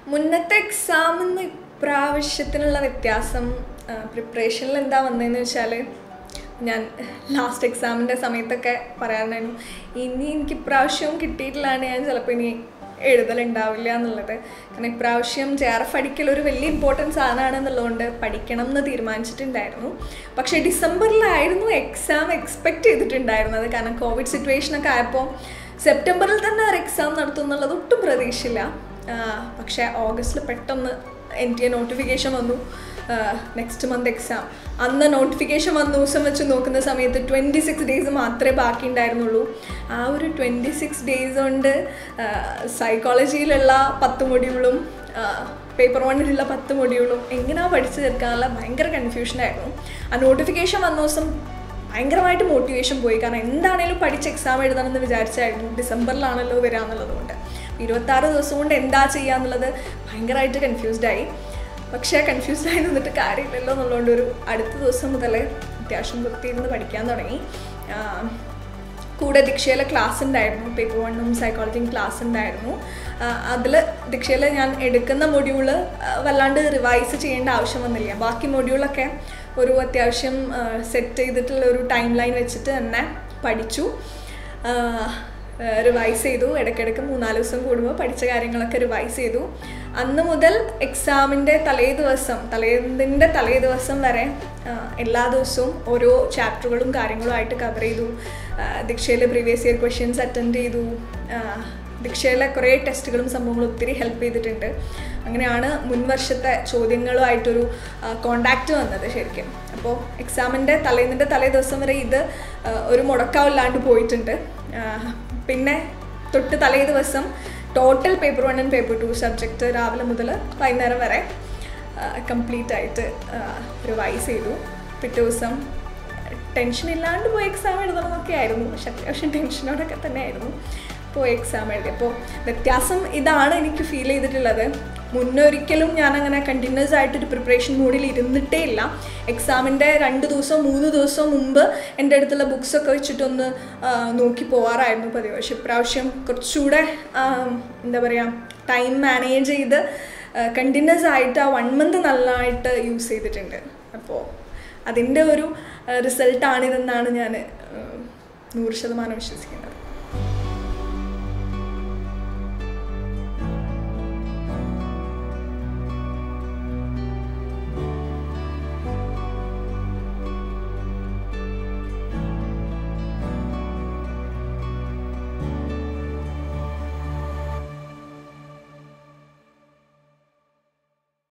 മുന്നത്തെ എക്സാമിന്ന് ഇപ്രാവശ്യത്തിനുള്ള വ്യത്യാസം പ്രിപ്പറേഷനിൽ എന്താ വന്നതെന്ന് വെച്ചാൽ ഞാൻ ലാസ്റ്റ് എക്സാമിൻ്റെ സമയത്തൊക്കെ പറയാറുണ്ടായിരുന്നു ഇനി എനിക്ക് ഇപ്രാവശ്യവും കിട്ടിയിട്ടില്ലാണ് ഞാൻ ചിലപ്പോൾ ഇനി എഴുതലുണ്ടാവില്ല എന്നുള്ളത് കാരണം ഇപ്രാവശ്യം ജെ ആർ എഫ് അടിക്കൽ ഒരു വലിയ ഇമ്പോർട്ടൻസ് സാധനമാണെന്നുള്ളതുകൊണ്ട് പഠിക്കണം എന്ന് തീരുമാനിച്ചിട്ടുണ്ടായിരുന്നു പക്ഷേ ഡിസംബറിലായിരുന്നു എക്സാം എക്സ്പെക്റ്റ് ചെയ്തിട്ടുണ്ടായിരുന്നത് കാരണം കോവിഡ് സിറ്റുവേഷനൊക്കെ ആയപ്പോൾ സെപ്റ്റംബറിൽ തന്നെ ഒരു എക്സാം നടത്തും എന്നുള്ളത് ഒട്ടും പ്രതീക്ഷയില്ല പക്ഷേ ഓഗസ്റ്റിൽ പെട്ടെന്ന് എൻ ടി എ നോട്ടിഫിക്കേഷൻ വന്നു നെക്സ്റ്റ് മന്ത് എക്സാം അന്ന് നോട്ടിഫിക്കേഷൻ വന്ന ദിവസം വെച്ച് നോക്കുന്ന സമയത്ത് ട്വൻറ്റി സിക്സ് ഡേയ്സ് മാത്രമേ ബാക്കി ഉണ്ടായിരുന്നുള്ളൂ ആ ഒരു ട്വൻറ്റി സിക്സ് ഡേയ്സ് കൊണ്ട് സൈക്കോളജിയിലുള്ള പത്ത് മൊഡ്യൂളും പേപ്പർ വണ്ണിലുള്ള പത്ത് മൊഡ്യൂളും എങ്ങനെയാണ് പഠിച്ചു തീർക്കാനുള്ള ഭയങ്കര കൺഫ്യൂഷനായിരുന്നു ആ നോട്ടിഫിക്കേഷൻ വന്ന ദിവസം ഭയങ്കരമായിട്ട് മോട്ടിവേഷൻ പോയി കാരണം എന്താണേലും പഠിച്ച് എക്സാം എഴുതണമെന്ന് വിചാരിച്ചായിരുന്നു ഡിസംബറിലാണല്ലോ വരാമെന്നുള്ളത് കൊണ്ട് ഇരുപത്താറ് ദിവസം കൊണ്ട് എന്താ ചെയ്യുക എന്നുള്ളത് ഭയങ്കരമായിട്ട് കൺഫ്യൂസ്ഡ് ആയി പക്ഷേ കൺഫ്യൂസ്ഡ് ആയി നിന്നിട്ട് കാര്യമില്ലല്ലോ എന്നുള്ളതുകൊണ്ട് ഒരു അടുത്ത ദിവസം മുതൽ അത്യാവശ്യം വൃത്തിയിരുന്ന് പഠിക്കാൻ തുടങ്ങി കൂടെ ദീക്ഷയിലെ ക്ലാസ് ഉണ്ടായിരുന്നു പേപ്പർ വണ്ണും സൈക്കോളജിയും ക്ലാസ് ഉണ്ടായിരുന്നു അതിൽ ദീക്ഷയിൽ ഞാൻ എടുക്കുന്ന മൊഡ്യൂള് വല്ലാണ്ട് റിവൈസ് ചെയ്യേണ്ട ആവശ്യം വന്നില്ല ബാക്കി മൊഡ്യൂളൊക്കെ ഒരു അത്യാവശ്യം സെറ്റ് ചെയ്തിട്ടുള്ള ഒരു ടൈം ലൈൻ വെച്ചിട്ട് തന്നെ പഠിച്ചു റിവൈസ് ചെയ്തു ഇടയ്ക്കിടയ്ക്ക് മൂന്നാല് ദിവസം കൂടുമ്പോൾ പഠിച്ച കാര്യങ്ങളൊക്കെ റിവൈസ് ചെയ്തു അന്ന് മുതൽ എക്സാമിൻ്റെ തലേ ദിവസം തലേതിൻ്റെ തലേ ദിവസം വരെ എല്ലാ ദിവസവും ഓരോ ചാപ്റ്ററുകളും കാര്യങ്ങളും ആയിട്ട് കവർ ചെയ്തു ദീക്ഷയിലെ പ്രീവിയസ് ഇയർ ക്വസ്റ്റ്യൻസ് അറ്റൻഡ് ചെയ്തു ദീക്ഷയിലെ കുറേ ടെസ്റ്റുകളും സംഭവങ്ങളും ഒത്തിരി ഹെൽപ്പ് ചെയ്തിട്ടുണ്ട് അങ്ങനെയാണ് മുൻ വർഷത്തെ ചോദ്യങ്ങളുമായിട്ടൊരു കോണ്ടാക്റ്റ് വന്നത് ശരിക്കും അപ്പോൾ എക്സാമിൻ്റെ തലേന്നിൻ്റെ തലേ ദിവസം വരെ ഇത് ഒരു മുടക്കാവില്ലാണ്ട് പോയിട്ടുണ്ട് പിന്നെ തൊട്ട് തലേ ദിവസം total paper one and paper two subject രാവിലെ മുതൽ വൈകുന്നേരം വരെ കംപ്ലീറ്റ് ആയിട്ട് റിവൈസ് ചെയ്തു പിറ്റേ ദിവസം ടെൻഷൻ ഇല്ലാണ്ട് പോയി എക്സാം എഴുതണമെന്നൊക്കെ ആയിരുന്നു പക്ഷെ അത്യാവശ്യം ടെൻഷനോടൊക്കെ തന്നെ ആയിരുന്നു പോയി എക്സാം എഴുതി അപ്പോൾ വ്യത്യാസം ഇതാണ് എനിക്ക് ഫീൽ ചെയ്തിട്ടുള്ളത് മുന്നൊരിക്കലും ഞാൻ അങ്ങനെ കണ്ടിന്യൂസ് ആയിട്ടൊരു പ്രിപ്പറേഷൻ മൂഡിൽ ഇരുന്നിട്ടേ ഇല്ല എക്സാമിൻ്റെ രണ്ട് ദിവസം മൂന്ന് ദിവസം മുമ്പ് എൻ്റെ അടുത്തുള്ള ബുക്സൊക്കെ വെച്ചിട്ടൊന്ന് നോക്കി പോവാറായിരുന്നു പതിവ് പക്ഷെ ഇപ്രാവശ്യം കുറച്ചുകൂടെ എന്താ പറയുക ടൈം മാനേജ് ചെയ്ത് കണ്ടിന്യൂസ് ആയിട്ട് ആ വൺ മന്ത് നല്ലതായിട്ട് യൂസ് ചെയ്തിട്ടുണ്ട് അപ്പോൾ അതിൻ്റെ ഒരു റിസൾട്ടാണിതെന്നാണ് ഞാൻ നൂറ് ശതമാനം വിശ്വസിക്കുന്നത്